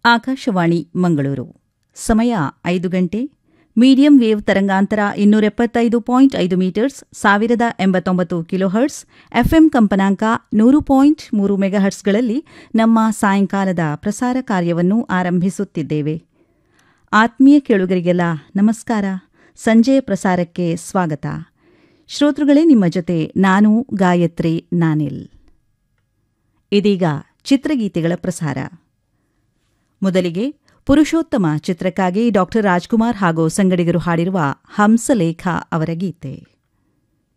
ಆಕಾಶವಾಣಿ ಮಂಗಳೂರು ಸಮಯ ಐದು ಗಂಟೆ ಮೀಡಿಯಂ ವೇವ್ ತರಂಗಾಂತರ ಇನ್ನೂರ ಎಪ್ಪತ್ತೈದು ಪಾಯಿಂಟ್ ಐದು ಮೀಟರ್ಸ್ ಸಾವಿರದ ಎಂಬತ್ತೊಂಬತ್ತು ಕಿಲೋಹರ್ಟ್ಸ್ ಎಫ್ಎಂ ಕಂಪನಾಂಕ ನೂರು ಪಾಯಿಂಟ್ ಮೂರು ಮೆಗಾಹರ್ಟ್ಸ್ಗಳಲ್ಲಿ ನಮ್ಮ ಸಾಯಂಕಾಲದ ಪ್ರಸಾರ ಕಾರ್ಯವನ್ನು ಆರಂಭಿಸುತ್ತಿದ್ದೇವೆ ಆತ್ಮೀಯ ಕೇಳುಗರಿಗೆಲ್ಲ ನಮಸ್ಕಾರ ಸಂಜೆಯ ಪ್ರಸಾರಕ್ಕೆ ಸ್ವಾಗತ ಶ್ರೋತೃಗಳೇ ನಿಮ್ಮ ಜೊತೆ ನಾನು ಗಾಯತ್ರಿ ನಾನಿಲ್ ಇದೀಗ ಚಿತ್ರಗೀತೆಗಳ ಪ್ರಸಾರ ಮೊದಲಿಗೆ ಪುರುಷೋತ್ತಮ ಚಿತ್ರಕ್ಕಾಗಿ ಡಾಕ್ಟರ್ ರಾಜ್ಕುಮಾರ್ ಹಾಗೂ ಸಂಗಡಿಗರು ಹಾಡಿರುವ ಹಂಸಲೇಖ ಅವರ ಗೀತೆ